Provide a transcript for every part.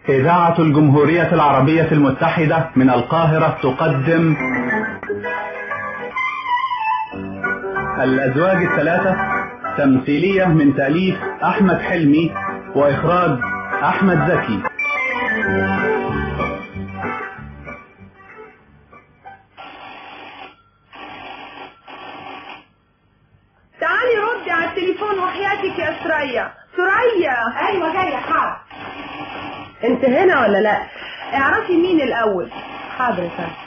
إذاعة الجمهورية العربية المتحدة من القاهرة تقدم الأزواج الثلاثة تمثيلية من تأليف أحمد حلمي وإخراج أحمد زكي تعالي ردي على التليفون وحياتك يا سريا سريا ايوه جايه حاضر انت هنا ولا لا اعرفي مين الاول حاضر يا فندم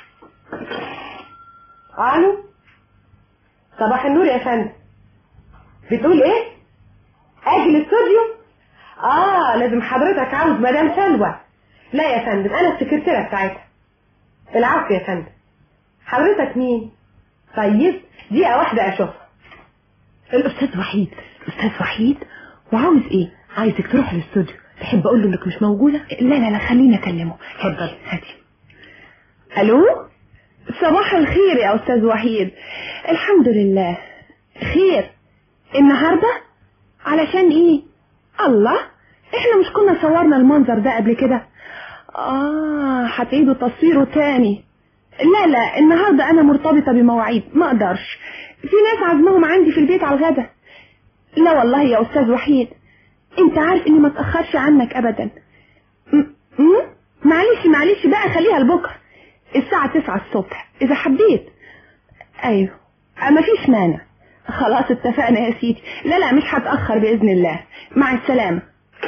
الو صباح النور يا فندم بتقول ايه اجي الاستوديو اه لازم حضرتك عاوز مدام سلوى لا يا فندم انا السكرتيره بتاعتها العفو يا فندم حضرتك مين طيب دقيقه واحده اشوفها الاستاذ وحيد الاستاذ وحيد وعاوز ايه عايزك تروح الاستوديو تحب اقول له انك مش موجوده لا لا لا خليني اكلمه اتفضل هاتي الو صباح الخير يا استاذ وحيد الحمد لله خير النهارده علشان ايه الله احنا مش كنا صورنا المنظر ده قبل كده اه هتعيدوا تصويره تاني لا لا النهارده انا مرتبطه بمواعيد ما اقدرش في ناس عازمهم عندي في البيت على الغدا لا والله يا استاذ وحيد انت عارف اني ما اتاخرش عنك ابدا م- م- معلش معلش بقى خليها لبكره الساعه 9 الصبح اذا حبيت ايوه ما فيش مانع خلاص اتفقنا يا سيدي لا لا مش هتاخر باذن الله مع السلامه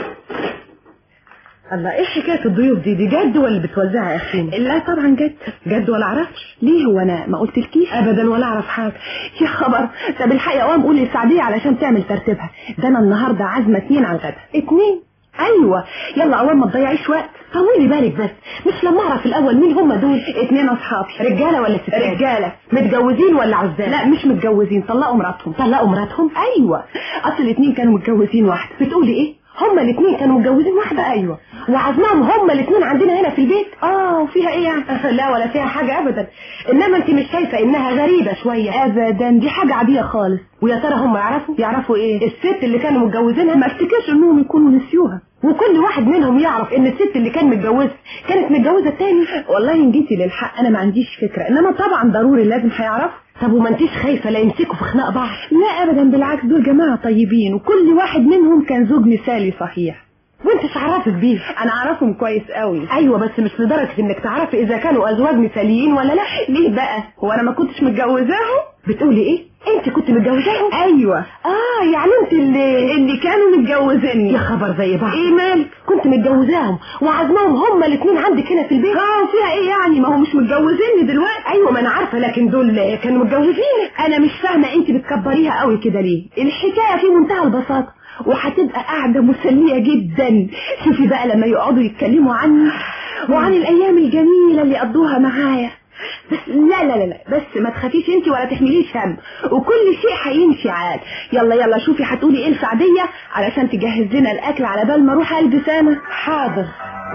الله ايه حكايه الضيوف دي دي جد ولا بتوزعها يا اخينا لا طبعا جد جد ولا اعرفش ليه هو انا ما قلتلكيش ابدا ولا اعرف حاجه يا خبر طب الحقيقه قوام قول للسعديه علشان تعمل ترتيبها ده انا النهارده عازمه اتنين على الغدا اتنين ايوه يلا قوام ما تضيعيش وقت طولي بالك بس مش لما اعرف الاول مين هم دول اتنين اصحابي رجاله ولا ستات رجاله متجوزين ولا عزاب لا مش متجوزين طلقوا مراتهم طلقوا مراتهم ايوه اصل الاتنين كانوا متجوزين واحده بتقولي ايه هما الاثنين كانوا متجوزين واحده ايوه وعزمهم هما الاثنين عندنا هنا في البيت اه وفيها ايه يعني لا ولا فيها حاجه ابدا انما انت مش شايفه انها غريبه شويه ابدا دي حاجه عاديه خالص ويا ترى هم يعرفوا يعرفوا ايه الست اللي كانوا متجوزينها ما افتكرش انهم يكونوا نسيوها وكل واحد منهم يعرف ان الست اللي كان متجوزها كانت متجوزه التاني والله ان جيتي للحق انا ما عنديش فكره انما طبعا ضروري لازم هيعرفوا طب وما انتيش خايفه لا يمسكوا في خناق بعض لا ابدا بالعكس دول جماعه طيبين وكل واحد منهم كان زوج مثالي صحيح وانت عرفت بيه انا اعرفهم كويس قوي ايوه بس مش لدرجه انك تعرفي اذا كانوا ازواج مثاليين ولا لا ليه بقى هو انا ما كنتش متجوزاهم بتقولي ايه انت كنت متجوزاهم ايوه اه يعني انت اللي اللي كانوا متجوزيني يا خبر زي بعض ايه مالك كنت متجوزاهم وعزمهم هما الاثنين عندك هنا في البيت اه وفيها ايه يعني ما هو مش متجوزيني دلوقتي ايوه ما انا عارفه لكن دول كانوا متجوزين انا مش فاهمه انت بتكبريها قوي كده ليه الحكايه في منتهى البساطه وهتبقى قاعده مسليه جدا شوفي بقى لما يقعدوا يتكلموا عني وعن الايام الجميله اللي قضوها معايا بس لا لا لا لا بس ما تخافيش انت ولا تحمليش هم وكل شيء هيمشي عاد يلا يلا شوفي هتقولي ايه السعديه علشان تجهز لنا الاكل على بال ما اروح البس انا حاضر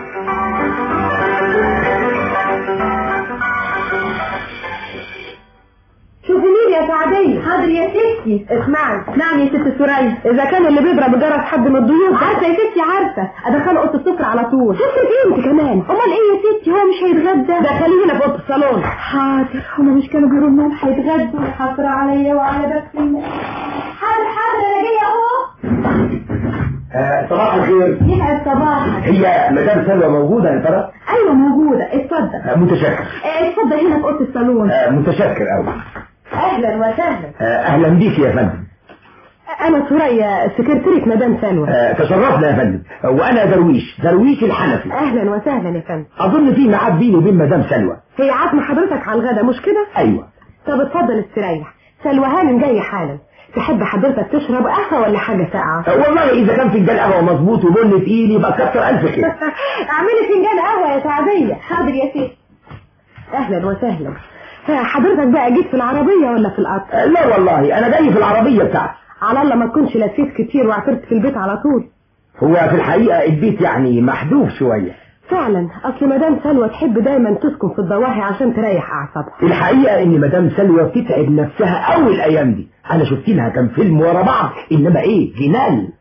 شوفي مين يا سعدية حاضر يا ستي اسمعي نعم يا ست سوريا اذا كان اللي بيضرب الجرس حد من الضيوف عارفه يا ستي عارفه ادخله اوضه السفره على طول سفرة ايه انت كمان امال ايه يا ستي هو مش هيتغدى دخليه هنا في اوضه الصالون حاضر هما مش كانوا بيقولوا انهم هيتغدوا حاضر عليا وعلى بس حاضر حاضر انا جايه اهو آه، صباح الخير يسعد صباحك هي مدام سلوى موجودة يا ترى؟ ايوه موجوده اتفضل آه، متشكر اه، اتفضل هنا في اوضه الصالون آه، متشكر أوي اهلا وسهلا آه، أهلا بيك يا فندم انا سوريا سكرتيرة مدام سلوى آه، تشرفنا يا فندم آه، وأنا درويش درويش الحنفي اهلا وسهلا يا فندم أظن في ميعاد بيني وبين مدام سلوى هي عازمه حضرتك على الغدا مش كده أيوه طب اتفضل استريح سلوى هانم جاي حالا تحب حضرتك تشرب قهوه ولا حاجه ساقعه آه، والله إذا كان فنجان قهوة مظبوط وبن تقيل يبقى كتر ألف خير اعملي فنجان قهوه يا سعديه حاضر يا سيدي اهلا وسهلا ها، حضرتك بقى جيت في العربيه ولا في القطر آه، لا والله أنا جاي في العربية بتاعتي على الله ما تكونش لفيت كتير وعثرت في البيت على طول هو في الحقيقة البيت يعني محذوف شوية فعلا اصل مدام سلوى تحب دايما تسكن في الضواحي عشان تريح اعصابها الحقيقة ان مدام سلوى بتتعب نفسها اول الايام دي انا شفت لها كام فيلم ورا بعض انما ايه جنان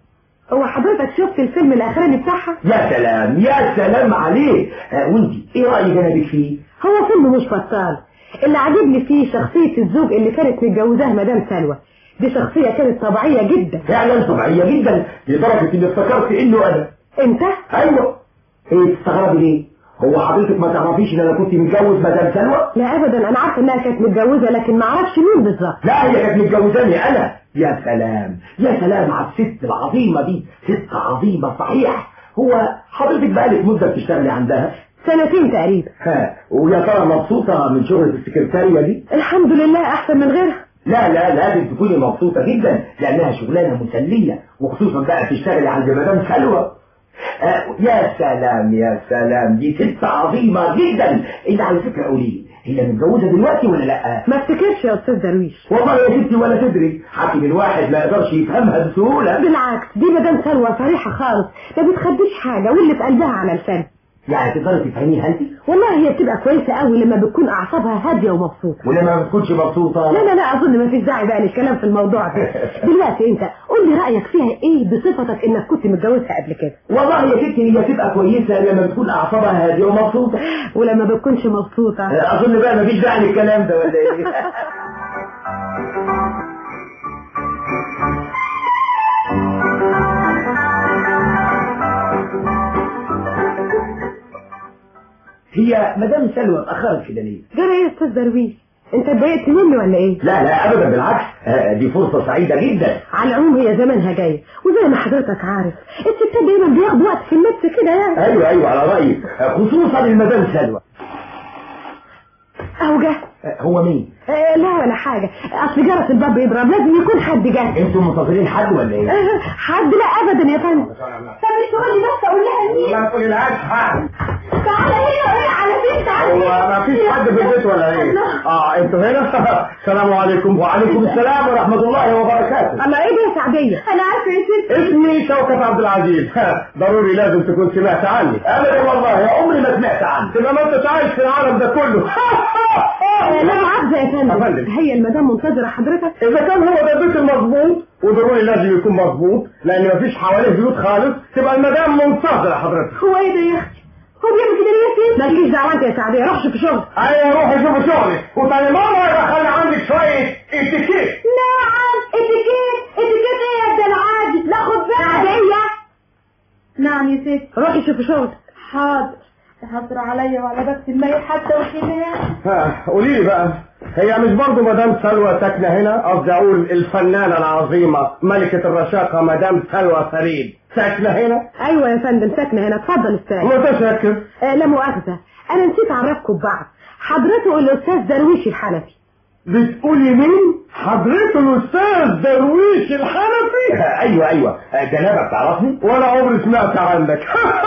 هو حضرتك شفت الفيلم الاخراني بتاعها يا سلام يا سلام عليك آه، وانت ايه رايك انا بك فيه هو فيلم مش بطال اللي عاجبني فيه شخصية الزوج اللي كانت متجوزاه مدام سلوى دي شخصية كانت طبيعية جدا فعلا طبيعيه جدا لدرجه اني افتكرت انه انا انت ايوه ايه تستغربي ليه هو حضرتك ما تعرفيش ان انا كنت متجوز مدام سلوى لا ابدا انا عارفه انها كانت متجوزة لكن ما اعرفش مين بالظبط لا هي كانت متجوزاني انا يا سلام يا سلام على الست العظيمه دي ست عظيمه صحيح هو حضرتك بقالك مده بتشتغلي عندها سنتين تقريبا ها ويا ترى مبسوطه من شغل السكرتاريه دي الحمد لله احسن من غيرها لا لا لازم تكوني مبسوطة جدا لأنها شغلانة مسلية وخصوصا بقى تشتغلي عند مدام سلوى آه يا سلام يا سلام دي ست عظيمة جدا اللي على فكرة قولي هي متجوزة دلوقتي ولا لا؟ ما افتكرش يا استاذ درويش والله يا ستي ولا تدري حكي الواحد ما يقدرش يفهمها بسهولة بالعكس دي مدام سلوى صريحة خالص ما بتخبيش حاجة واللي في قلبها على لسانها يعني تقدري تفهميها انت والله هي بتبقى كويسة قوي لما بتكون اعصابها هادية ومبسوطة ولما ما بتكونش مبسوطة لا لا لا اظن ما فيش داعي بقى للكلام في الموضوع ده دلوقتي انت قول لي رايك فيها ايه بصفتك انك كنت متجوزها قبل كده والله يا ستي هي تبقى كويسة لما بتكون أعصابها هادية ومبسوطة ولما بتكونش مبسوطة أظن بقى مفيش داعي للكلام ده ولا إيه؟ هي مدام سلوى اتأخرت كده ليه؟ جرى ايه يا استاذ درويش انت اتضايقت مني ولا ايه لا لا أبدا بالعكس آه، دي فرصة سعيدة جدا على العموم هي زمانها جاية وزي ما حضرتك عارف الستات دايما بياخدوا وقت في اللبس كده يعني أيوه أيوه على رأيك آه، خصوصا المدام سلوى اهو جه آه، هو مين؟ آه، لا ولا حاجة اصل جرس الباب بيضرب لازم يكون حد جه انتوا منتظرين حد ولا ايه؟ آه، حد لا ابدا يا فندم طب مش تقولي بس اقول لها مين ما تقوليلهاش حاجة تعالى هنا ايه على فين تعالى هو ما فيش حد في البيت ولا ايه؟ اه انتوا هنا؟ السلام عليكم وعليكم السلام ورحمة الله وبركاته اما ايه ده يا سعدية انا عارفة يا ست اسمي شوكت عبد العزيز ضروري لازم تكون سمعت عني أبدا والله عمري ما سمعت عنه تبقى ما انتش عايش في العالم ده كله آه، لا معاذ يا يا فندم فندم. هي المدام منتظرة حضرتك اذا كان هو ده البيت المظبوط وضروري لازم يكون مظبوط لان مفيش حواليه بيوت خالص تبقى المدام منتظره حضرتك هو ايه ده يا اختي هو بيعمل كده ليه يا ست مالكيش دعوة انت يا سعدية روح شوف شغل ايوه روحي شوفي شغلك وتاني مره يبقى خلي عندك شويه اتيكيت نعم اتيكيت اتيكيت ايه يا ابن العادي لا خد بالك سعدية نعم يا ست روحي شوفي شغل حاضر تحضر عليا وعلى بس الميت حتى وكده ها قولي لي بقى هي مش برضه مدام سلوى ساكنه هنا قصدي اقول الفنانه العظيمه ملكه الرشاقه مدام سلوى فريد ساكنه هنا ايوه يا فندم ساكنة هنا اتفضل استاذ متشكر آه لا مؤاخذة انا نسيت اعرفكم ببعض حضرته الاستاذ درويش الحنفي بتقولي مين حضرته الاستاذ درويش الحنفي أيوه أيوه آه، جنابك تعرفني؟ ولا عمري سمعت عنك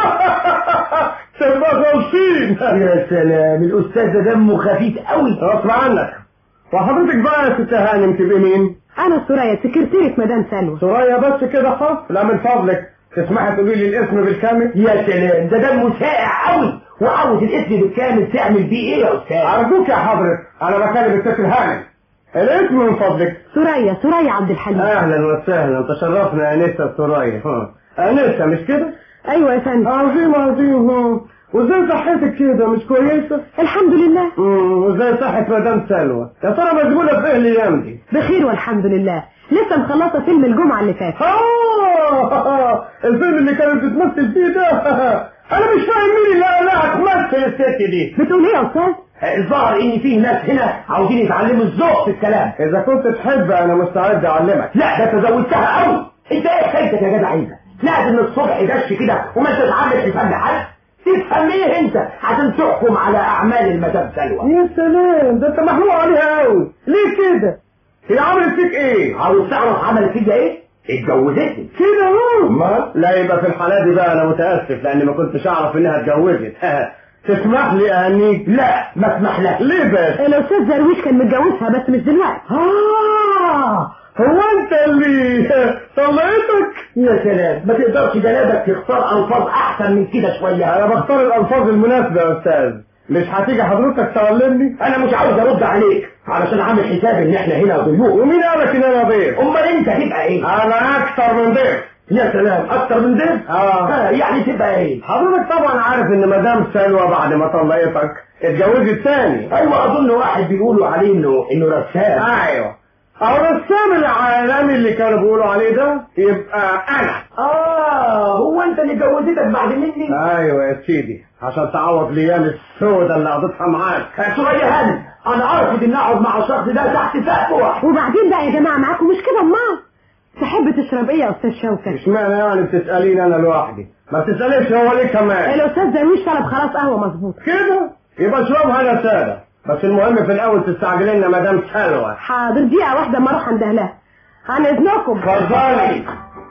تبقى غلطين يا سلام الأستاذ ده دمه خفيف قوي غصب عنك وحضرتك بقى يا ست هانم تبقي مين انا سوريا سكرتيرة مدام سلوى سوريا بس كده خلاص لا من فضلك تسمحي تقولي لي الاسم بالكامل يا سلام ده دمه ساقع قوي وعاوز الاسم بالكامل تعمل بيه ايه يا استاذ؟ ارجوك يا حضرتك انا بكلم الست هانم الاسم من فضلك سوريا سوريا عبد الحليم اهلا وسهلا تشرفنا يا انسه سوريا ها. انسه مش كده ايوه يا فندم عظيم عظيم ها. وازاي صحتك كده مش كويسه الحمد لله امم وازاي صحة مدام سلوى يا ترى مشغوله في ايه الايام دي بخير والحمد لله لسه مخلصة فيلم الجمعة اللي فاتت آه الفيلم اللي كانت بتمثل فيه ده انا مش فاهم مين اللي قالها تمثل الست دي بتقول ايه يا استاذ الظاهر ان فيه ناس هنا عاوزين يتعلموا الذوق في الكلام اذا كنت تحب انا مستعد اعلمك لا ده تزودتها قوي انت ايه حكايتك يا جدع انت لازم الصبح دش كده وما انتش عامل تفهم حد تفهم ايه انت عشان تحكم على اعمال المدام سلوى يا سلام ده انت محروق عليها قوي ليه كده هي عملت فيك ايه عاوز تعرف عملت فيا ايه اتجوزتني كده اهو ما لا يبقى في الحالة دي بقى انا متاسف لاني ما كنتش اعرف انها اتجوزت تسمح لي اهنيك لا ما اسمح لك ليه بس الاستاذ درويش كان متجوزها بس مش دلوقتي آه هو انت اللي طلعتك يا سلام ما تقدرش جنابك تختار الفاظ احسن من كده شويه انا بختار الالفاظ المناسبة يا استاذ مش هتيجي حضرتك تعلمني انا مش عاوز ارد عليك علشان عامل حساب ان احنا هنا ضيوف ومين قالك ان انا ضيف امال انت تبقى ايه انا اكتر من ضيف يا سلام اكتر من ده اه يعني تبقى ايه حضرتك طبعا عارف ان مدام سلوى بعد ما طلقتك اتجوزت تاني ايوه اظن واحد بيقولوا عليه انه انه رسام ايوه اهو الرسام العالمي اللي كانوا بيقولوا عليه ده يبقى انا اه هو انت اللي جوزتك بعد مني ايوه يا سيدي عشان تعوض الايام السوداء اللي قضيتها معاك شويه هاني انا ارفض ان اقعد مع الشخص ده تحت سقف واحد وبعدين بقى يا جماعة معاكم مش كده امال تحب تشرب ايه يا استاذ شوكت اشمعنى يعني بتساليني انا لوحدي ما بتساليش هو ليه كمان الاستاذ درويش طلب خلاص قهوة مظبوط كده يبقى اشربها انا ساده بس المهم في الاول تستعجلي لنا مدام سلوى حاضر دقيقة واحدة ما اروح عند اهلها عن اذنكم اتفضلي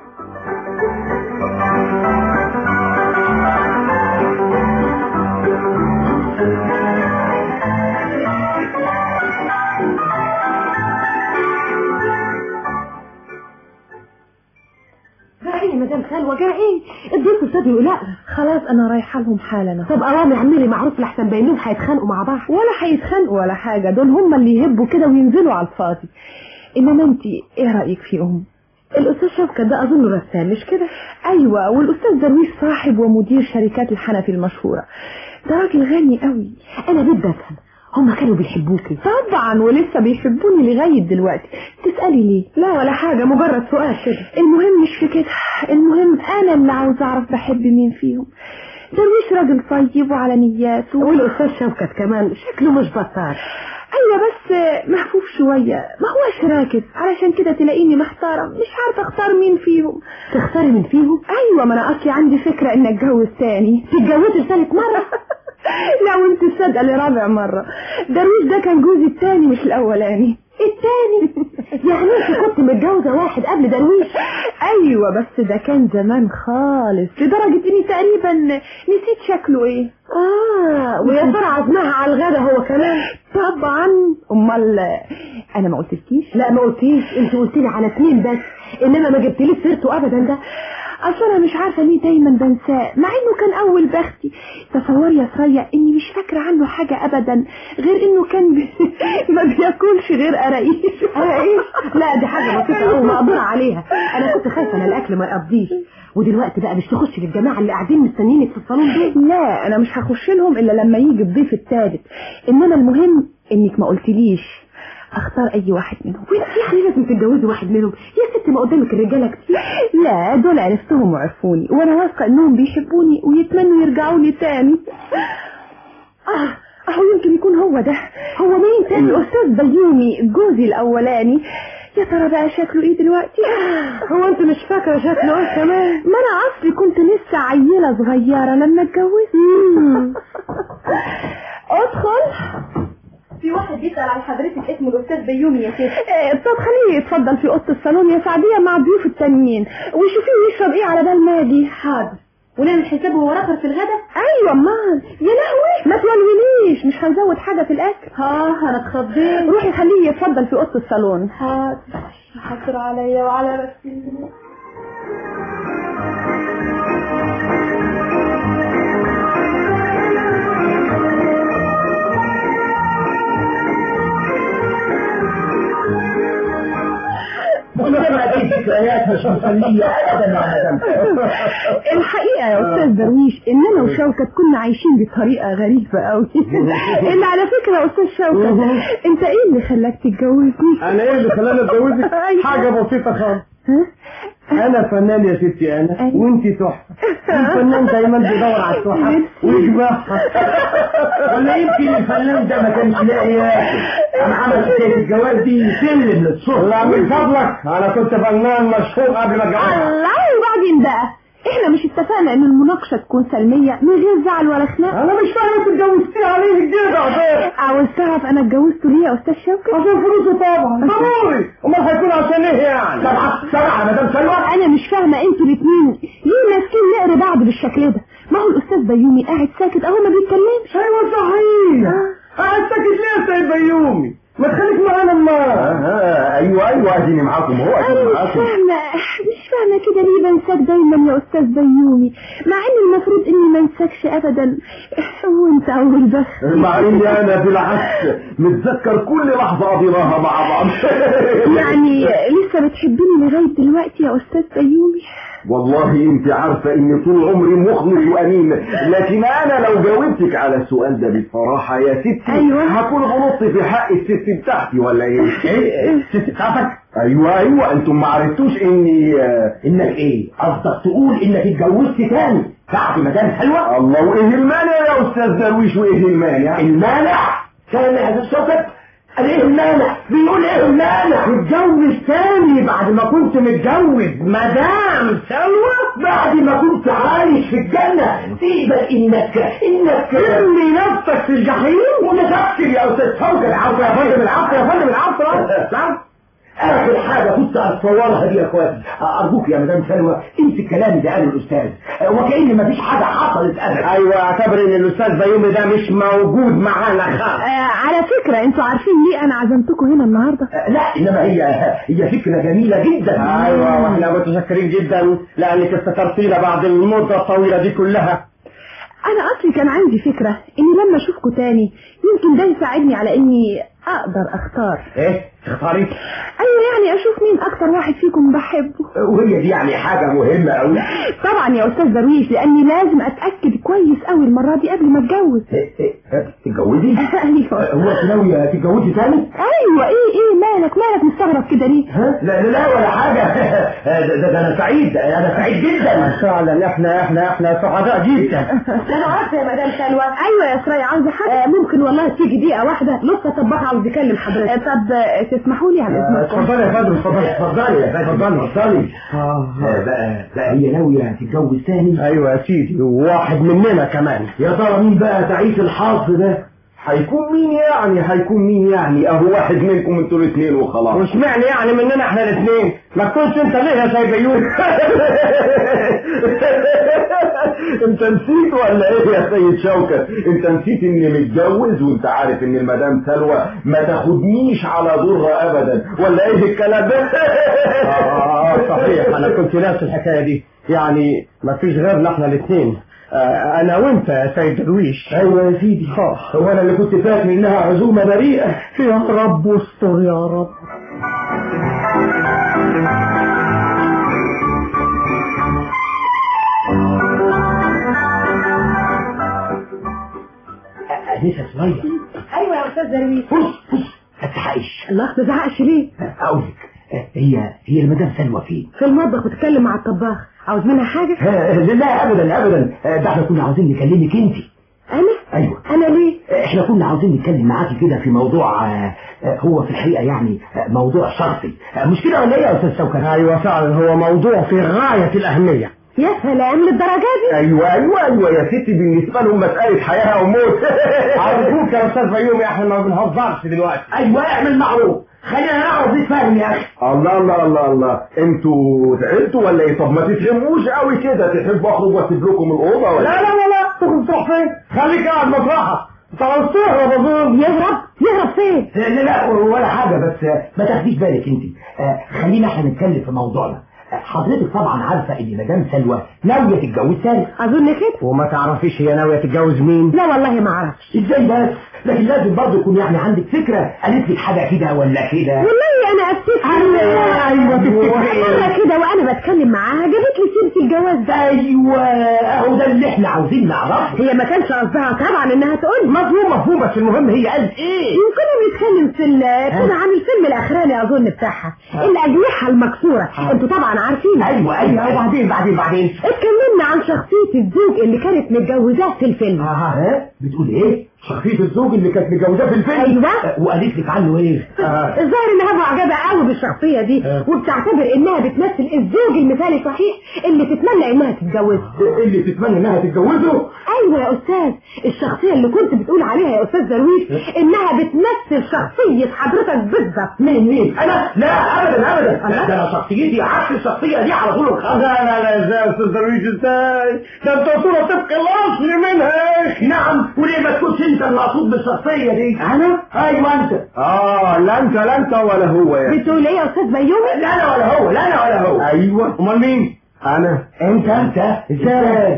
جاي مدام سلوى جاي اديكوا استاذ لا خلاص انا رايحه لهم حالا طب اوامر اعملي معروف لحسن باينين هيتخانقوا مع بعض ولا هيتخانقوا ولا حاجه دول هم اللي يهبوا كده وينزلوا على الفاضي انما انت ايه رايك فيهم الاستاذ شوكت ده اظن رسام مش كده ايوه والاستاذ درويش صاحب ومدير شركات الحنفي المشهوره ده راجل غني قوي انا بدي افهم هما كانوا بيحبوكي طبعا ولسه بيحبوني لغايه دلوقتي تسالي ليه لا ولا حاجة مجرد سؤال كده المهم مش في كده المهم انا اللي عاوزه اعرف بحب مين فيهم درويش راجل طيب وعلى نياته والاستاذ شوكت كمان شكله مش بطال ايوه بس محفوف شويه ما هوش راكز علشان كده تلاقيني محتاره مش عارفه اختار مين فيهم تختاري من فيهم ايوه ما انا اصلي عندي فكره ان اتجوز تاني تتجوزي لثالث مرة لا وانت صادقه لرابع مره درويش ده كان جوزي التاني مش الاولاني التاني يعني انت كنت متجوزة واحد قبل درويش ايوه بس ده كان زمان خالص لدرجه اني تقريبا نسيت شكله ايه اه ويا ترى عزمها على الغدا هو كمان طبعا امال انا ما قلتلكيش لا ما قلتيش انت قلت لي على اثنين بس انما ما جبتليش سيرته ابدا ده اصل انا مش عارفه ليه دايما بنساه مع انه كان اول بختي تصوري يا ثريا اني مش فاكره عنه حاجه ابدا غير انه كان بي... ما بياكلش غير قراقيش قراقيش لا دي حاجه بسيطه قوي مقدور عليها انا كنت خايفه ان الاكل ما يقضيش ودلوقتي بقى مش تخشي للجماعه اللي قاعدين مستنيينك في الصالون دول لا انا مش هخش لهم الا لما يجي الضيف الثالث انما المهم انك ما قلتليش اختار اي واحد منهم وانت يعني لازم تتجوزي واحد منهم يا ستي ما قدامك الرجاله كتير لا دول عرفتهم وعرفوني وانا واثقه انهم بيحبوني ويتمنوا يرجعوا لي تاني اه اهو يمكن يكون هو ده هو مين تاني الاستاذ بيومي جوزي الاولاني يا ترى بقى شكله ايه دلوقتي هو انت مش فاكره شكله ايه كمان ما انا اصلي كنت لسه عيله صغيره لما اتجوزت ادخل في واحد يسأل على حضرتك اسمه الأستاذ بيومي يا ست إيه، طب خليه يتفضل في اوضه الصالون يا سعديه مع الضيوف التانيين وشوفيه يشرب ايه على بال ما اجي حاضر ونعمل حسابه هو رخر في الغدا ايوه امال يا لهوي ما تولوليش مش هنزود حاجه في الاكل اه انا اتخضيت روحي خليه يتفضل في اوضه الصالون حاضر حاضر عليا وعلى رسول انما دي ذكريات مش مسليه ابدا يا مدام الحقيقه يا استاذ درويش ان انا وشوكت كنا عايشين بطريقه غريبه قوي اللي على فكره يا استاذ شوكت انت ايه اللي خلاك تتجوزني انا ايه اللي خلاني اتجوزك حاجه بسيطه خالص ها انا فنان يا ستي انا أيوة. وانت تحفه الفنان دايما بيدور على التحف ويجمعها ولا يمكن الفنان ده ما كانش لاقي ياكل انا عمل حكايه الجواز دي سلم للصبح لا من فضلك انا كنت فنان مشهور قبل ما اتجوزها الله وبعدين بقى احنا مش اتفقنا ان المناقشه تكون سلميه من غير زعل ولا خناق انا مش فاهم انت اتجوزتيه عليه كده عشان عاوز تعرف انا اتجوزته ليه يا استاذ شوكت عشان فلوسه طبعا ضروري امال هيكون عشان ايه يعني سبعه سبعه يا مدام سلوى انا مش فاهمه انتوا الاثنين ليه ماسكين نقر بعض بالشكل ده ما هو الاستاذ بيومي قاعد ساكت اهو ما بيتكلمش ايوه صحيح قاعد ساكت ليه يا سيد بيومي ما تخليك معانا ما ايوه ايوه اديني معاكم هو انا اديني مش معاكم فاهمه مش فاهمه كده ليه بنساك دايما يا استاذ بيومي مع ان المفروض اني ما انساكش ابدا وانت اول بخت مع اني انا بالعكس متذكر كل لحظه قضيناها مع بعض يعني لسه بتحبني لغايه دلوقتي يا استاذ بيومي والله انت عارفة اني طول عمري مخلص وامين لكن انا لو جاوبتك على السؤال ده بصراحة يا ستي أيوة. هكون غلطت في حق الست بتاعتي ولا ايه؟ ايه الست بتاعتك ايوه ايوه انتم ما عرفتوش اني آه، انك ايه قصدك تقول انك اتجوزت تاني بعد مدام حلوة الله وايه المانع يا استاذ درويش وايه المانع؟ المانع سامع يا شوكت قال ايه المانع بيقول ايه المانع تتجوز تاني بعد ما كنت متجوز مدام سلوى بعد ما كنت عايش في الجنة سيبك انك انك ارمي نفسك في الجحيم ونفكر يا استاذ شوكت العفو يا فندم العفو يا فندم العفو العفو اخر حاجة كنت اتصورها دي يا اخواتي ارجوك يا مدام سلوى انت الكلام ده قاله الاستاذ وكأن مفيش حاجة حصلت ابدا ايوه اعتبر ان الاستاذ بيومي ده مش موجود معانا خالص آه على فكرة انتوا عارفين ليه انا عزمتكم هنا النهاردة لا انما هي هي فكرة جميلة جدا ايوه واحنا متشكرين جدا لانك استثرتينا بعد المدة الطويلة دي كلها انا اصلي كان عندي فكرة اني لما اشوفكم تاني يمكن ده يساعدني على اني اقدر اختار ايه تختاري ايوه يعني اشوف مين اكتر واحد فيكم بحبه وهي دي يعني حاجة مهمة قوي طبعا يا استاذ درويش لاني لازم اتاكد كويس قوي المره دي قبل ما اتجوز تتجوزي ايوه هو انت ناوية تتجوزي تاني ايوه ايه ايه مالك مالك مستغرب كده ليه ها؟ لا لا لا ولا حاجة ده, ده, ده انا سعيد انا سعيد جدا فعلا احنا احنا احنا سعداء جدا انا عارفه يا مدام سلوى ايوه يا سرايا عاوزه حاجه آه ممكن والله تيجي دقيقه واحده لسه طباخ عاوز يكلم آه، حضرتك طب آه، تسمحوا لي على اذنكم اتفضلي يا فندم اتفضلي اتفضلي يا فندم اتفضلي آه، بقى بقى هي ناوية تتجوز تاني ايوه يا سيدي وواحد مننا كمان يا ترى مين بقى تعيش الحظ ده هيكون مين يعني هيكون مين يعني اهو واحد منكم انتوا الاثنين وخلاص مش معنى يعني مننا احنا الاثنين ما تكونش انت ليه يا سيد بيوم انت نسيت ولا ايه يا سيد شوكت انت نسيت اني متجوز وانت عارف ان المدام سلوى ما تاخدنيش على ضرها ابدا ولا ايه الكلام ده اه صحيح انا كنت ناسي الحكايه دي يعني ما فيش غيرنا احنا الاثنين آه، انا وانت يا سيد درويش ايوه يا سيدي هو انا اللي كنت فاكر انها عزومة بريئة يا رب استر يا رب انسه صغير ايوه يا استاذ درويش بص بص ما تزعقش الله ما تزعقش ليه اقول لك هي هي المدام سلوى فين في المطبخ بتتكلم مع الطباخ عاوز منها حاجه آه، لا ابدا ابدا آه، ده احنا كنا عاوزين نكلمك انت انا ايوه انا ليه احنا كنا عاوزين نتكلم معاكي كده في موضوع آه، آه، هو في الحقيقة يعني آه، موضوع شرطي آه، مش كده ولا ايه يا استاذ شوكت ايوه فعلا هو موضوع في غايه الاهميه يا سلام للدرجه دي ايوه ايوه ايوه يا ستي بالنسبه لهم مساله حياه او موت ارجوك يا استاذ بيومي احنا ما بنهزرش دلوقتي ايوه اعمل معروف خلينا نعرف نتفاهم يا اخي الله الله الله الله انتوا زعلتوا ولا ايه طب ما تفهموش قوي كده تحبوا اخرج واسيب لكم الاوضه ولا لا لا لا لا تخرج تروح فين خليك قاعد مطرحك انت عاوز تهرب اظن يهرب يهرب فين لا لا ولا حاجة بس آه، ما تاخديش بالك انت آه، خلينا احنا نتكلم في موضوعنا آه، حضرتك طبعا عارفة ان مدام سلوى ناوية تتجوز ثاني اظن كده وما تعرفيش هي ناويه تتجوز مين لا والله ما اعرفش ازاي بس لكن لازم برضه يكون يعني عندك فكرة قالت لك حاجة كده ولا كده والله انا افتكر أيوة، أيوة، تفتكري. مرة كده وانا بتكلم معاها جابت لي سيره الجواز ده ايوه اهو ده اللي احنا عاوزين نعرفه هي ما كانش قصدها طبعا انها تقول مفهوم مفهوم بس المهم هي قالت ايه كنا بنتكلم في ال- كنا عن الفيلم الاخراني اظن بتاعها الاجنحه المكسوره انتوا طبعا عارفين ايوه ايوه وبعدين بعدين بعدين اتكلمنا عن شخصيه الزوج اللي كانت متجوزاه في الفيلم اه ها بتقول ايه شخصيه الزوج اللي كانت متجوزاه في الفيلم ايوه آه، وقالت لك عنه ايه الظاهر انها معجبه قوي بالشخصيه دي وبتعتبر انها بتمثل الزوج المثالي صحيح اللي تتمنى انها تتجوزه اللي تتمنى انها تتجوزه ايوه يا استاذ الشخصيه اللي كنت بتقول عليها يا استاذ درويش انها بتمثل شخصيه حضرتك بالظبط مين مين انا لا ابدا ابدا ده انا شخصيتي عكس الشخصيه دي على طول لا الخط لا لا ازاي يا استاذ درويش ازاي ده انت صوره طبق الاصل منها يا اخي نعم وليه ما تكونش انت المقصود بالشخصيه دي انا ايوه انت اه لا انت لا انت ولا هو يا بتقول ايه يا استاذ بيومي لا انا ولا هو لا انا ولا هو ايوه امال مين انا انت انت ازاي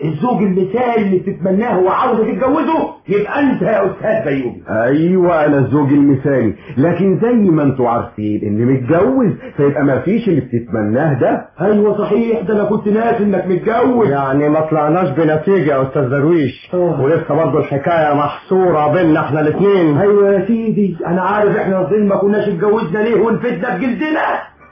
الزوج المثالي اللي بتتمناه وعاوزه تتجوزه يبقى انت يا استاذ بيومي ايوه انا الزوج المثالي لكن زي ما انتوا عارفين اني متجوز فيبقى ما فيش اللي بتتمناه ده ايوه صحيح ده انا كنت ناسي انك متجوز يعني ما طلعناش بنتيجة يا استاذ درويش آه. ولسه برضه الحكاية محصورة بيننا احنا الاثنين ايوه يا سيدي انا عارف احنا اصلا ما كناش اتجوزنا ليه ونفدنا بجلدنا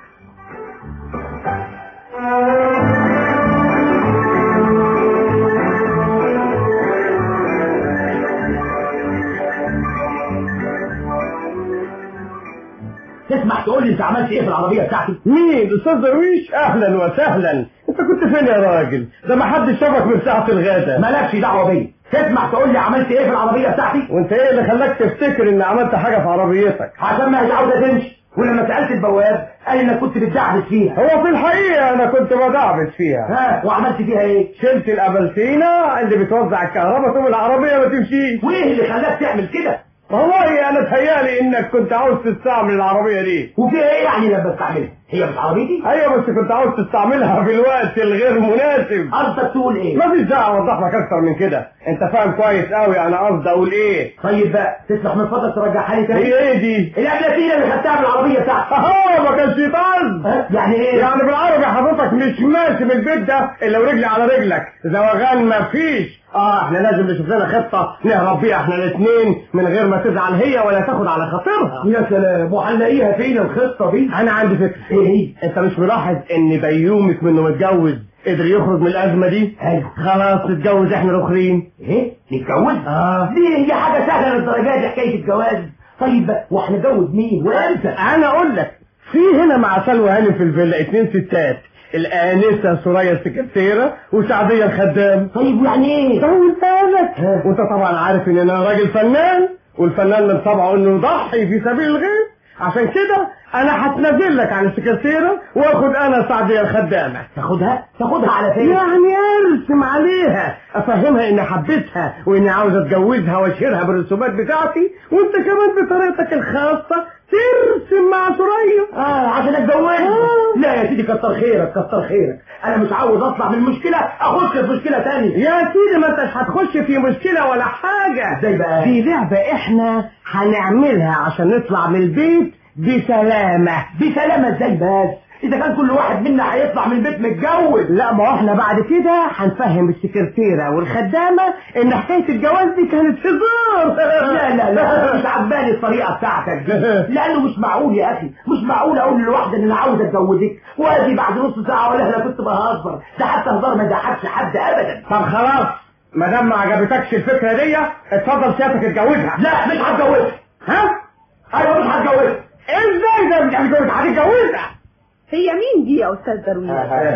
تسمح تقول لي انت عملت ايه في العربيه بتاعتي مين استاذ درويش اهلا وسهلا انت كنت فين يا راجل ده ما حدش شافك من ساعة الغدا مالكش دعوه بيا تسمح تقول لي عملت ايه في العربيه بتاعتي وانت ايه اللي خلاك تفتكر ان عملت حاجة في عربيتك عشان ما هي عاوزه تمشي ولما سالت البواب قال انك كنت بتدعبس فيها هو في الحقيقة انا كنت بدعبس فيها ها وعملت فيها ايه شلت الابلسينة اللي بتوزع الكهرباء ثم العربية ما تمشيش وايه اللي خلاك تعمل كده والله انا تهيالي انك كنت عاوز تستعمل العربية دي وفيها ايه يعني لما استعملها هي مش عربيتي ايوه بس كنت عاوز تستعملها في الوقت الغير مناسب قصدك تقول ايه ما فيش داعي اوضح لك اكتر من كده انت فاهم كويس قوي انا قصدي اقول ايه طيب بقى تسمح من فضلك ترجعها لي تاني هي ايه دي الابلاتينه اللي خدتها من العربيه بتاعتي اه ما كانش يطعن ها؟ يعني ايه يعني بالعربي حضرتك مش ماشي من البيت ده الا ورجلي على رجلك زواغان ما فيش اه احنا لازم نشوف لنا خطه نهرب بيها احنا الاثنين من غير ما تزعل هي ولا تاخد على خاطرها يا سلام وهنلاقيها فين الخطه دي انا عندي فكره ايه هي انت مش ملاحظ ان بيومك منه متجوز قدر يخرج من الازمه دي ايوه خلاص نتجوز احنا الاخرين ايه نتجوز اه دي هي حاجه سهله للدرجه دي حكايه الجواز طيب بقى وهنتجوز مين وامتى انا اقول لك في هنا مع سلوى هانم في الفيلا اتنين ستات الآنسة سوريا السكرتيرة وسعدية الخدام طيب يعني ايه طول بالك ها. وانت طبعا عارف ان انا راجل فنان والفنان من طبعه انه يضحي في سبيل الغير عشان كده انا هتنازل لك عن السكرتيرة واخد انا سعدية الخدامة تاخدها تاخدها على فين يعني ارسم عليها افهمها اني حبيتها واني عاوز اتجوزها واشهرها بالرسومات بتاعتي وانت كمان بطريقتك الخاصة ترسم مع سوريا اه عشان اتجوز آه. لا يا سيدي كتر خيرك كتر خيرك انا مش عاوز اطلع من مشكله اخش في مشكله تانية يا سيدي ما انتش هتخش في مشكلة ولا حاجة ازاي بقى دي لعبة احنا هنعملها عشان نطلع من البيت بسلامة بسلامه ازاي بس اذا كان كل واحد منا هيطلع من البيت متجوز لا ما هو احنا بعد كده هنفهم السكرتيرة والخدامة ان حكاية الجواز دي كانت هزار لا لا لا مش عجباني الطريقه بتاعتك دي لانه مش معقول يا اخي مش معقول اقول لواحده ان انا عاوز اتجوزك وادي بعد نص ساعه ولا انا كنت بهزر ده حتى هزار ما يضحكش حد ابدا طب خلاص ما دام ما عجبتكش الفكرة دي اتفضل سيادتك اتجوزها لا مش هتجوزها ها؟ ايوه مش هتجوزها ازاي ده مش هتجوزها هتتجوزها هي مين دي يا استاذ درويش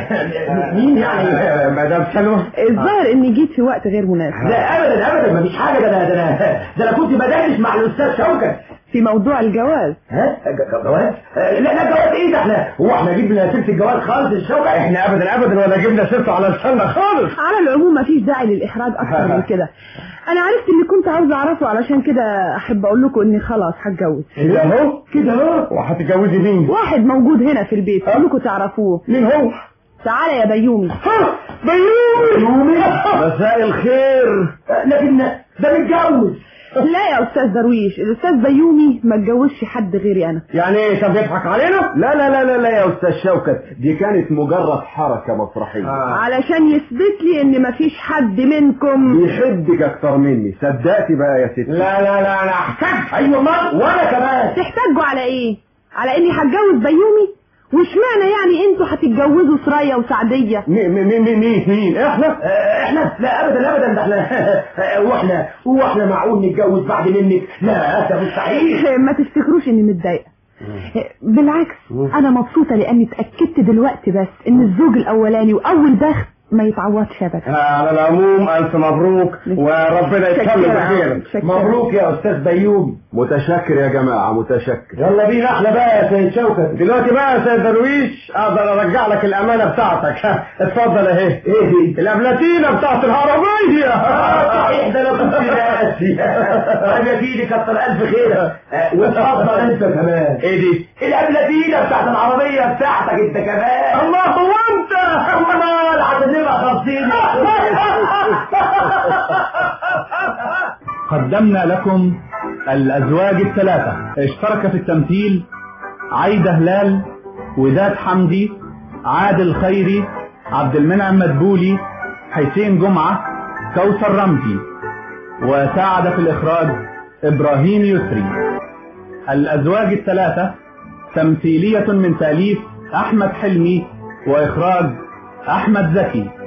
مين يعني مدام سلوى الظاهر اني جيت في وقت غير مناسب لا ابدا ابدا مفيش حاجه ده انا ده انا ده انا كنت بدردش مع الاستاذ شوكت في موضوع الجواز ها ج- جواز آه، لا لا جواز ايه ده احنا هو احنا جبنا سيره الجواز خالص الشوكت احنا ابدا ابدا ولا جبنا سيرته على لساننا خالص على العموم مفيش داعي للاحراج اكتر من كده انا عرفت اللي كنت عاوزه اعرفه علشان كده احب اقول لكم اني خلاص هتجوز كده اهو كده اهو وهتتجوزي مين؟ واحد موجود هنا في البيت كلكم تعرفوه مين هو؟ تعالى يا بيومي ها بيومي مساء الخير آه، لكن ده متجوز لا يا استاذ درويش الاستاذ بيومي ما اتجوزش حد غيري انا يعني ايه كان بيضحك علينا؟ لا لا لا لا لا يا استاذ شوكت دي كانت مجرد حركة مسرحية علشان يثبت لي ان مفيش حد منكم بيحبك اكتر مني صدقتي بقى يا ستي لا لا لا انا احتاج ايوه ما وانا كمان تحتاجوا على ايه على اني هتجوز بيومي واشمعنى يعني انتوا هتتجوزوا سرايا وسعديه مين مين مين مين مين احنا؟ آه، احنا لا ابدا ابدا ده احنا آه، واحنا واحنا معقول نتجوز بعد منك لا ده مستحيل ما تفتكروش اني متضايقه بالعكس انا مبسوطه لاني اتاكدت دلوقتي بس ان الزوج الاولاني واول بخت ما يتعوضش ابدا على العموم الف مبروك وربنا يكمل شكرا. بخير شكرا. مبروك يا استاذ بيومي متشكر يا جماعة متشكر يلا بينا احنا بقى يا سيد شوكت دلوقتي بقى يا سيد درويش اقدر ارجع لك الامانه بتاعتك ها، اتفضل اهي ايه دي الابلاتينه بتاعت العربيه آه، صحيح ده انا كنت ناسي طيب يا سيدي كتر الف خيرك آه، واتفضل انت كمان ايه دي الابلاتينه بتاعت العربيه بتاعتك انت كمان الله هو انت امال هتبقى خمسين قدمنا لكم الأزواج الثلاثة اشترك في التمثيل عايدة هلال وداد حمدي عادل خيري عبد المنعم مدبولي حسين جمعة كوثر رمزي وساعد في الإخراج إبراهيم يسري الأزواج الثلاثة تمثيلية من تأليف أحمد حلمي وإخراج أحمد زكي